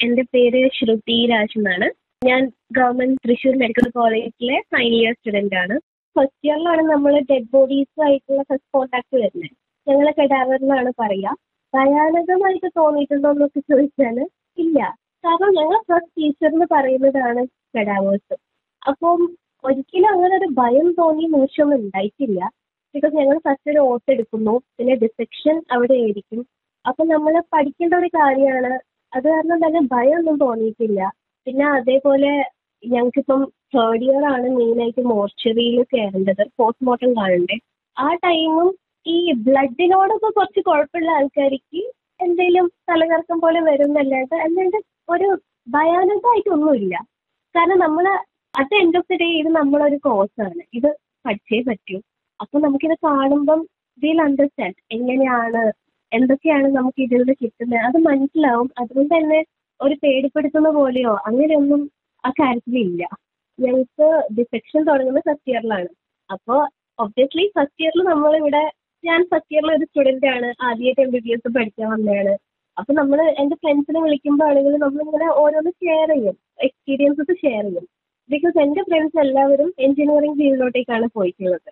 എൻ്റെ പേര് ശ്രുതി രാജ് എന്നാണ് ഞാൻ ഗവൺമെന്റ് തൃശ്ശൂർ മെഡിക്കൽ കോളേജിലെ ഫൈനൽ ഇയർ സ്റ്റുഡന്റ് ആണ് ഫസ്റ്റ് ഇയറിലാണ് നമ്മൾ ഡെഡ് ബോഡീസുമായിട്ടുള്ള ഫസ്റ്റ് കോൺടാക്ട് വരുന്നത് ഞങ്ങൾ കെഡാവർ എന്നാണ് പറയുക ഭയാനകമായിട്ട് തോന്നിയിട്ടുണ്ടോ എന്നൊക്കെ ചോദിച്ചാൽ ഇല്ല കാരണം ഞങ്ങൾ ഫസ്റ്റ് ടീച്ചർ എന്ന് പറയുന്നതാണ് കെഡാവേഴ്സ് അപ്പം ഒരിക്കലും അങ്ങനെ ഒരു ഭയം തോന്നിയ നിമിഷമൊന്നും ഉണ്ടായിട്ടില്ല ബിക്കോസ് ഞങ്ങൾ ഫസ്റ്റ് ഒരു ഓട്ട് എടുക്കുന്നു പിന്നെ ഡിസെക്ഷൻ അവിടെ ആയിരിക്കും അപ്പം നമ്മൾ പഠിക്കേണ്ട ഒരു കാര്യമാണ് അത് കാരണം തന്നെ ഭയമൊന്നും തോന്നിയിട്ടില്ല പിന്നെ അതേപോലെ ഞങ്ങൾക്കിപ്പം തേർഡ് ഇയർ ആണ് മെയിനായിട്ട് മോർച്ചറിയിൽ കയറേണ്ടത് പോസ്റ്റ്മോർട്ടം കാണണ്ടേ ആ ടൈമും ഈ ബ്ലഡിനോടൊക്കെ കുറച്ച് കുഴപ്പമുള്ള ആൾക്കാർക്ക് എന്തെങ്കിലും തലകറക്കം പോലെ വരും എന്നല്ലാണ്ട് അല്ലാണ്ട് ഒരു ഭയാനകമായിട്ടൊന്നുമില്ല കാരണം നമ്മൾ at end of the day ഇത് നമ്മളൊരു കോഴ്സാണ് ഇത് പഠിച്ചേ പറ്റൂ അപ്പോൾ നമുക്കിത് കാണുമ്പം വിൽ അണ്ടർസ്റ്റാൻഡ് എങ്ങനെയാണ് എന്തൊക്കെയാണ് നമുക്ക് ഇതിൽ നിന്ന് കിട്ടുന്നത് അത് മനസ്സിലാവും അതുകൊണ്ട് തന്നെ ഒരു പേടിപ്പെടുത്തുന്ന പോലെയോ അങ്ങനെയൊന്നും ആ കാര്യത്തിലില്ല ഞങ്ങൾക്ക് ഡിസെക്ഷൻ തുടങ്ങുന്നത് ഫസ്റ്റ് ഇയറിലാണ് അപ്പോൾ ഒബ്വിയസ്ലി ഫസ്റ്റ് ഇയറിൽ നമ്മളിവിടെ ഞാൻ ഫസ്റ്റ് ഇയറിൽ ഒരു സ്റ്റുഡൻ്റ് ആണ് ആദ്യമായിട്ട് എം ബി ബി എസ് പഠിക്കാൻ വന്നതാണ് അപ്പോൾ നമ്മൾ എൻ്റെ ഫ്രണ്ട്സിനെ വിളിക്കുമ്പോൾ ആണെങ്കിൽ നമ്മളിങ്ങനെ ഓരോന്ന് ഷെയർ ചെയ്യും എക്സ്പീരിയൻസസ് ഷെയർ ചെയ്യും ബിക്കോസ് എൻ്റെ ഫ്രണ്ട്സ് എല്ലാവരും എഞ്ചിനീയറിംഗ് ഫീൽഡിലോട്ടേക്കാണ് പോയിട്ടുള്ളത്